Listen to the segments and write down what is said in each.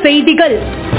செய்திகள்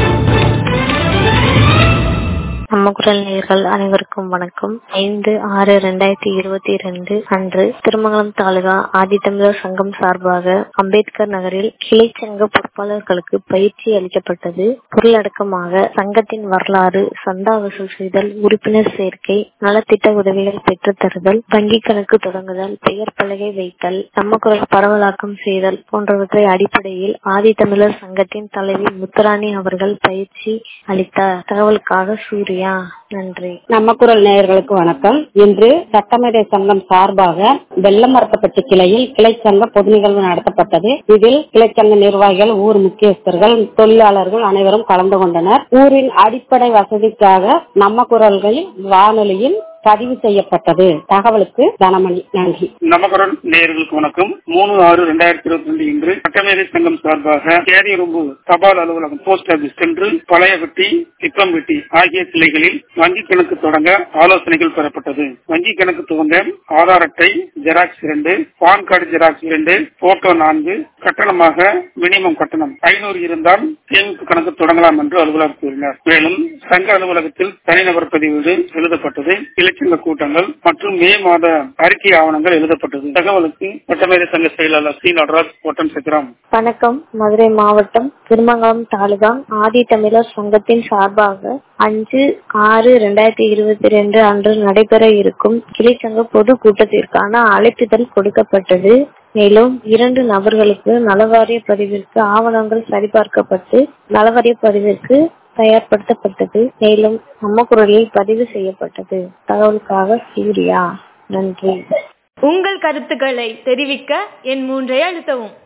நம்ம குரல் நேயர்கள் அனைவருக்கும் வணக்கம் ஐந்து ஆறு ரெண்டாயிரத்தி இருபத்தி ரெண்டு அன்று திருமங்கலம் தாலுகா ஆதித்தமிழர் சங்கம் சார்பாக அம்பேத்கர் நகரில் கிளை சங்க பொறுப்பாளர்களுக்கு பயிற்சி அளிக்கப்பட்டது பொருளடக்கமாக சங்கத்தின் வரலாறு சந்தா வசூல் செய்தல் உறுப்பினர் சேர்க்கை நலத்திட்ட உதவிகள் பெற்றுத் தருதல் வங்கி கணக்கு தொடங்குதல் பெயர் பலகை வைத்தல் நம்ம குரல் பரவலாக்கம் செய்தல் போன்றவற்றை அடிப்படையில் ஆதித்தமிழர் சங்கத்தின் தலைவி முத்துராணி அவர்கள் பயிற்சி அளித்தார் தகவலுக்காக சூர்யா நன்றி நம்ம குரல் நேயர்களுக்கு வணக்கம் இன்று சட்டமேடை சங்கம் சார்பாக வெள்ளமரத்தப்பட்டி கிளையில் கிளை சங்க பொது நிகழ்வு நடத்தப்பட்டது இதில் கிளை சங்க நிர்வாகிகள் ஊர் முக்கியஸ்தர்கள் தொழிலாளர்கள் அனைவரும் கலந்து கொண்டனர் ஊரின் அடிப்படை வசதிக்காக நம்ம குரல்கள் வானொலியில் பதிவு செய்யப்பட்டது தகவலுக்கு தனமணி நன்றி நமகரன் நேயர்களுக்கு வணக்கம் மூணு ஆறு ரெண்டாயிரத்தி இருபத்தி ரெண்டு இன்று சட்டமேதை சங்கம் சார்பாக கேரியரும்பு தபால் அலுவலகம் போஸ்ட் ஆபீஸ் சென்று பழையவட்டி திப்பம்பட்டி ஆகிய கிளைகளில் வங்கி கணக்கு தொடங்க ஆலோசனைகள் பெறப்பட்டது வங்கி கணக்கு துவங்க ஆதார் அட்டை ஜெராக்ஸ் இரண்டு பான் கார்டு ஜெராக்ஸ் இரண்டு போட்டோ நான்கு கட்டணமாக மினிமம் கட்டணம் ஐநூறு இருந்தால் சேமிப்பு கணக்கு தொடங்கலாம் என்று அலுவலர் கூறினார் மேலும் சங்க அலுவலகத்தில் தனிநபர் பதிவேடு எழுதப்பட்டது இலட்சங்க கூட்டங்கள் மற்றும் மே மாத அறிக்கை ஆவணங்கள் எழுதப்பட்டது தகவலுக்கு சட்டமேதை சங்க செயலாளர் சி நடராஜ் ஓட்டம் சக்கரம் வணக்கம் மதுரை மாவட்டம் திருமங்கலம் தாலுகா ஆதி தமிழர் சங்கத்தின் சார்பாக அஞ்சு ஆறு ரெண்டாயிரத்தி இருபத்தி ரெண்டு அன்று நடைபெற இருக்கும் கிளைச்சங்க பொது கூட்டத்திற்கான அழைப்பிதழ் கொடுக்கப்பட்டது மேலும் இரண்டு நபர்களுக்கு நலவாரிய பதிவிற்கு ஆவணங்கள் சரிபார்க்கப்பட்டு நலவாரிய பதிவிற்கு தயார்படுத்தப்பட்டது மேலும் நம்ம குரலில் பதிவு செய்யப்பட்டது தகவலுக்காக சூர்யா நன்றி உங்கள் கருத்துக்களை தெரிவிக்க என் மூன்றை அழுத்தவும்